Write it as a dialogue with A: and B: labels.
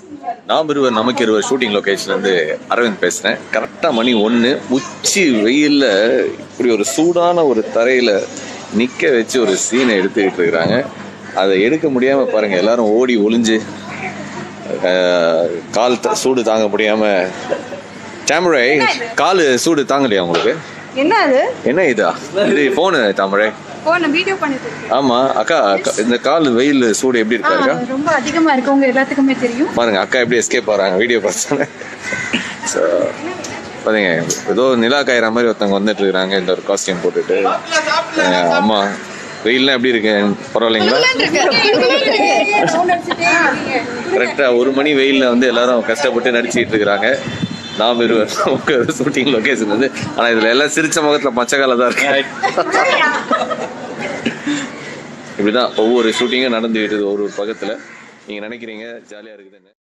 A: நாம் இருவர் நமக்கு இருவர் ஷூட்டிங் லொகேஷன்ல இருந்து அரவிந்த் பேசுறேன் கரெக்டா மணி ஒன்று உச்சி வெயில்ல இப்படி ஒரு சூடான ஒரு தரையில நிக்க வச்சு ஒரு சீனை எடுத்துக்கிட்டு இருக்கிறாங்க அதை எடுக்க முடியாம பாருங்க எல்லாரும் ஓடி ஒளிஞ்சு அஹ், கால் த- சூடு தாங்க முடியாம தாமரை கால் சூடு தாங்கலையா உங்களுக்கு
B: என்ன அது
A: என்ன இதா இது போனு தாமரை
B: போன வீடியோ பண்ணிட்டு இருக்கேன்
A: ஆமா அக்கா அக்கா, இந்த கால் வெயில் சூடு எப்படி இருக்கா அக்கா
B: ரொம்ப அதிகமா இருக்கு உங்க எல்லாத்துக்குமே தெரியும்
A: பாருங்க அக்கா எப்படி எஸ்கேப் ஆறாங்க வீடியோ பார்த்தாங்க ஸோ பாருங்க ஏதோ நிலா காயிற மாதிரி ஒருத்தவங்க வந்துட்டு இருக்காங்க இந்த ஒரு காஸ்டியூம் போட்டுட்டு அஹ் அம்மா வெயில்லாம் எப்படி இருக்கு பரவாயில்லைங்களா கரெக்டா ஒரு மணி வெயில்ல வந்து எல்லாரும் கஷ்டப்பட்டு நடிச்சிட்டு இருக்கிறாங்க நாம் இருவர் ஷூட்டிங் லொகேஷன் வந்து ஆனா இதுல எல்லாம் சிரிச்ச முகத்துல மச்சக்கால தான் இருக்கு இப்படிதான் ஒவ்வொரு ஷூட்டிங்கும் நடந்துகிட்டு ஒரு ஒரு பக்கத்துல நீங்க நினைக்கிறீங்க ஜாலியா இருக்குதுன்னு